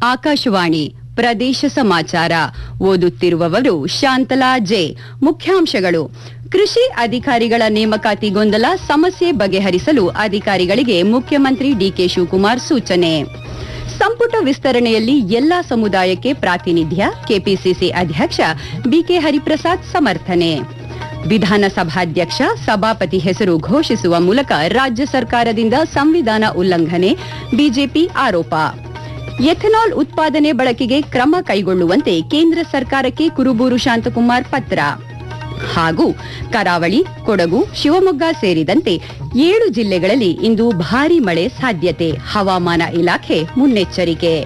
ಆಕಾಶವಾಣಿ ಪ್ರದೇಶ ಸಮಾಚಾರ ಓದುತ್ತಿರುವವರು ಶಾಂತಲಾ ಜೆ ಮುಖ್ಯಾಂಶಗಳು ಕೃಷಿ ಅಧಿಕಾರಿಗಳ ನೇಮಕಾತಿ ಗೊಂದಲ ಸಮಸ್ಯೆ ಬಗೆಹರಿಸಲು ಅಧಿಕಾರಿಗಳಿಗೆ ಮುಖ್ಯಮಂತ್ರಿ ಡಿಕೆ ಶಿವಕುಮಾರ್ ಸೂಚನೆ ಸಂಪುಟ ವಿಸ್ತರಣೆಯಲ್ಲಿ ಎಲ್ಲಾ ಸಮುದಾಯಕ್ಕೆ ಪ್ರಾತಿನಿಧ್ಯ ಕೆಪಿಸಿಸಿ ಅಧ್ಯಕ್ಷ ಬಿಕೆ ಹರಿಪ್ರಸಾದ್ ಸಮರ್ಥನೆ ವಿಧಾನಸಭಾಧ್ಯಕ್ಷ ಸಭಾಪತಿ ಹೆಸರು ಘೋಷಿಸುವ ಮೂಲಕ ರಾಜ್ಯ ಸರ್ಕಾರದಿಂದ ಸಂವಿಧಾನ ಉಲ್ಲಂಘನೆ ಬಿಜೆಪಿ ಆರೋಪ ಎಥೆನಾಲ್ ಉತ್ಪಾದನೆ ಬಳಕೆಗೆ ಕ್ರಮ ಕೈಗೊಳ್ಳುವಂತೆ ಕೇಂದ್ರ ಸರ್ಕಾರಕ್ಕೆ ಕುರುಬೂರು ಶಾಂತಕುಮಾರ್ ಪತ್ರ ಹಾಗೂ ಕರಾವಳಿ ಕೊಡಗು ಶಿವಮೊಗ್ಗ ಸೇರಿದಂತೆ ಏಳು ಜಿಲ್ಲೆಗಳಲ್ಲಿ ಇಂದು ಭಾರೀ ಮಳೆ ಸಾಧ್ಯತೆ ಹವಾಮಾನ ಇಲಾಖೆ ಮುನ್ನೆಚ್ಚರಿಕೆ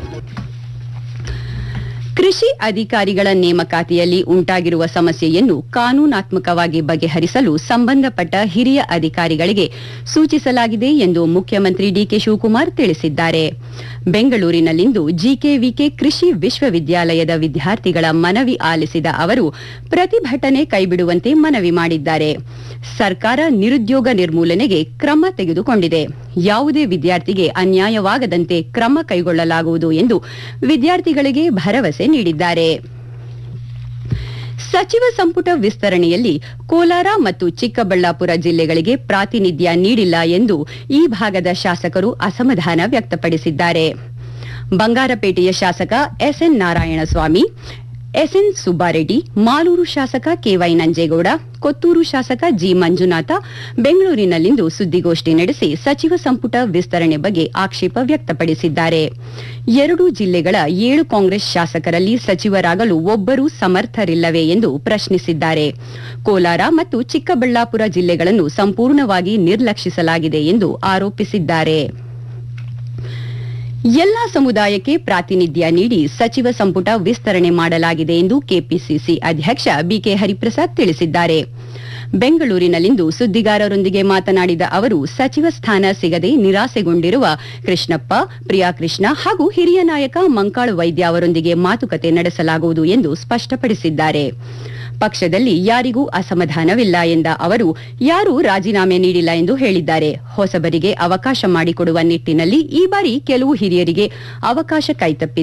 ಕೃಷಿ ಅಧಿಕಾರಿಗಳ ನೇಮಕಾತಿಯಲ್ಲಿ ಉಂಟಾಗಿರುವ ಸಮಸ್ಯೆಯನ್ನು ಕಾನೂನಾತ್ಮಕವಾಗಿ ಬಗೆಹರಿಸಲು ಸಂಬಂಧಪಟ್ಟ ಹಿರಿಯ ಅಧಿಕಾರಿಗಳಿಗೆ ಸೂಚಿಸಲಾಗಿದೆ ಎಂದು ಮುಖ್ಯಮಂತ್ರಿ ಡಿಕೆ ಶಿವಕುಮಾರ್ ತಿಳಿಸಿದ್ದಾರೆ ಬೆಂಗಳೂರಿನಲ್ಲಿಂದು ಜಿಕೆವಿಕೆ ಕೃಷಿ ವಿಶ್ವವಿದ್ಯಾಲಯದ ವಿದ್ಯಾರ್ಥಿಗಳ ಮನವಿ ಆಲಿಸಿದ ಅವರು ಪ್ರತಿಭಟನೆ ಕೈಬಿಡುವಂತೆ ಮನವಿ ಮಾಡಿದ್ದಾರೆ ಸರ್ಕಾರ ನಿರುದ್ಯೋಗ ನಿರ್ಮೂಲನೆಗೆ ಕ್ರಮ ತೆಗೆದುಕೊಂಡಿದೆ ಯಾವುದೇ ವಿದ್ಯಾರ್ಥಿಗೆ ಅನ್ಯಾಯವಾಗದಂತೆ ಕ್ರಮ ಕೈಗೊಳ್ಳಲಾಗುವುದು ಎಂದು ವಿದ್ಯಾರ್ಥಿಗಳಿಗೆ ಭರವಸೆ ನೀಡಿದ್ದಾರೆ ಸಚಿವ ಸಂಪುಟ ವಿಸ್ತರಣೆಯಲ್ಲಿ ಕೋಲಾರ ಮತ್ತು ಚಿಕ್ಕಬಳ್ಳಾಪುರ ಜಿಲ್ಲೆಗಳಿಗೆ ಪ್ರಾತಿನಿಧ್ಯ ನೀಡಿಲ್ಲ ಎಂದು ಈ ಭಾಗದ ಶಾಸಕರು ಅಸಮಾಧಾನ ವ್ಯಕ್ತಪಡಿಸಿದ್ದಾರೆ ಬಂಗಾರಪೇಟೆಯ ಶಾಸಕ ಎಸ್ಎನ್ ನಾರಾಯಣಸ್ವಾಮಿ ಎಸ್ಎನ್ ಸುಬ್ಬಾರೆಡ್ಡಿ ಮಾಲೂರು ಶಾಸಕ ಕೆವೈ ನಂಜೇಗೌಡ ಕೊತ್ತೂರು ಶಾಸಕ ಜಿ ಮಂಜುನಾಥ ಬೆಂಗಳೂರಿನಲ್ಲಿಂದು ಸುದ್ದಿಗೋಷ್ಠಿ ನಡೆಸಿ ಸಚಿವ ಸಂಪುಟ ವಿಸ್ತರಣೆ ಬಗ್ಗೆ ಆಕ್ಷೇಪ ವ್ಯಕ್ತಪಡಿಸಿದ್ದಾರೆ ಎರಡೂ ಜಿಲ್ಲೆಗಳ ಏಳು ಕಾಂಗ್ರೆಸ್ ಶಾಸಕರಲ್ಲಿ ಸಚಿವರಾಗಲು ಒಬ್ಬರೂ ಸಮರ್ಥರಿಲ್ಲವೇ ಎಂದು ಪ್ರಶ್ನಿಸಿದ್ದಾರೆ ಕೋಲಾರ ಮತ್ತು ಚಿಕ್ಕಬಳ್ಳಾಪುರ ಜಿಲ್ಲೆಗಳನ್ನು ಸಂಪೂರ್ಣವಾಗಿ ನಿರ್ಲಕ್ಷಿಸಲಾಗಿದೆ ಎಂದು ಆರೋಪಿಸಿದ್ದಾರೆ ಎಲ್ಲಾ ಸಮುದಾಯಕ್ಕೆ ಪ್ರಾತಿನಿಧ್ಯ ನೀಡಿ ಸಚಿವ ಸಂಪುಟ ವಿಸ್ತರಣೆ ಮಾಡಲಾಗಿದೆ ಎಂದು ಕೆಪಿಸಿಸಿ ಅಧ್ಯಕ್ಷ ಬಿಕೆ ಹರಿಪ್ರಸಾದ್ ತಿಳಿಸಿದ್ದಾರೆ ಬೆಂಗಳೂರಿನಲ್ಲಿಂದು ಸುದ್ದಿಗಾರರೊಂದಿಗೆ ಮಾತನಾಡಿದ ಅವರು ಸಚಿವ ಸ್ಥಾನ ಸಿಗದೆ ನಿರಾಸೆಗೊಂಡಿರುವ ಕೃಷ್ಣಪ್ಪ ಪ್ರಿಯಾಕೃಷ್ಣ ಹಾಗೂ ಹಿರಿಯ ನಾಯಕ ಮಂಕಾಳು ವೈದ್ಯ ಅವರೊಂದಿಗೆ ಮಾತುಕತೆ ನಡೆಸಲಾಗುವುದು ಎಂದು ಸ್ಪಷ್ಟಪಡಿಸಿದ್ದಾರೆ ಪಕ್ಷದಲ್ಲಿ ಯಾರಿಗೂ ಅಸಮಾಧಾನವಿಲ್ಲ ಎಂದ ಅವರು ಯಾರೂ ರಾಜೀನಾಮೆ ನೀಡಿಲ್ಲ ಎಂದು ಹೇಳಿದ್ದಾರೆ ಹೊಸಬರಿಗೆ ಅವಕಾಶ ಮಾಡಿಕೊಡುವ ನಿಟ್ಟಿನಲ್ಲಿ ಈ ಬಾರಿ ಕೆಲವು ಹಿರಿಯರಿಗೆ ಅವಕಾಶ ಕೈತಪ್ಪಿದೆ